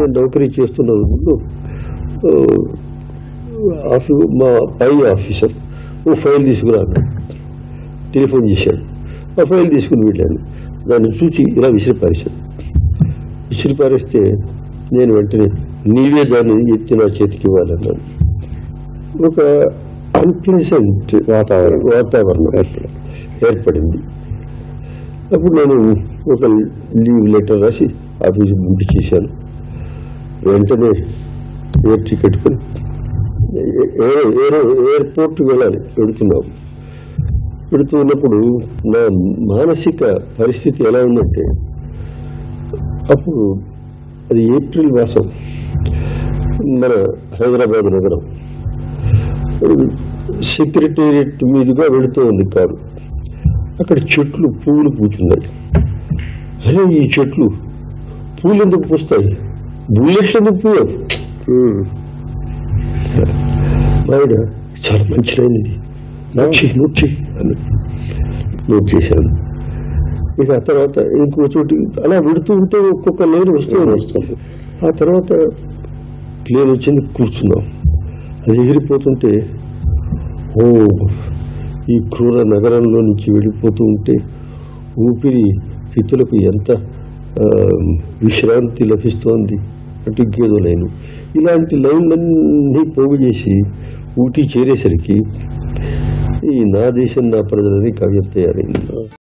నేను నౌకరీ చేస్తున్న రోజుల్లో ఆ, ఆఫీ మా పై ఆఫీసర్ ఓ ఫైల్ తీసుకురాను టెలిఫోన్ చేశాడు ఆ ఫైల్ తీసుకుని వెళ్ళాను దాన్ని చూసి ఇలా విసిరి పారేశాను విసిరి పారేస్తే నేను వెంటనే నీవే దాన్ని ఎత్తి నా చేతికి ఇవ్వాలన్నాను ఒక అన్ప్లెజెంట్ వాతావరణం వాతావరణం ఏర్పడింది అప్పుడు నేను ఒక లీవ్ లెటర్ రాసి ఆఫీస్కి పంపించేశాను వెంటనే ఎయిర్ టికెట్ కొని ఎయిర్- ఎయిర్- ఎయిర్పోర్ట్ వెళ్ళాలి వెళుతున్నాం వెళుతూ ఉన్నప్పుడు నా మానసిక పరిస్థితి ఎలా ఉందంటే అప్పుడు అది ఏప్రిల్ మాసం మన హైదరాబాద్ నగరం సెక్రటేరియట్ మీదుగా వెళుతూ ఉంది కారు అక్కడ చెట్లు పువ్వులు పూచున్నాయి అరే ఈ చెట్లు పూలు ఎందుకు పూస్తాయి బుల్లెట్లు ఎందుకు పూయవు ఆవిడ చాలా మంచి లైన్ ఇది నోట్ చేయి నోట్ చేయి అని నోట్ చేశాను ఇక ఆ తర్వాత ఇంకో చోటు అలా వెడుతూ ఉంటే ఒక్కొక్క లేన్ వస్తూ వస్తుంది ఆ తర్వాత ప్లేన్ వచ్చింది కూర్చున్నాం అది ఎగిరిపోతుంటే ఓ ఈ క్రూర నగరంలో నుంచి వెళ్ళిపోతూ ఉంటే ఊపిరి పిత్తులకు ఎంత ఆ, విశ్రాంతి లభిస్తోంది అటు ఇంకేదో లైను ఇలాంటి లైన్లన్నీ పోగు చేసి ఊటీ చేరేసరికి ఈ నా దేశం నా ప్రజలని కవ్యం తయారైంది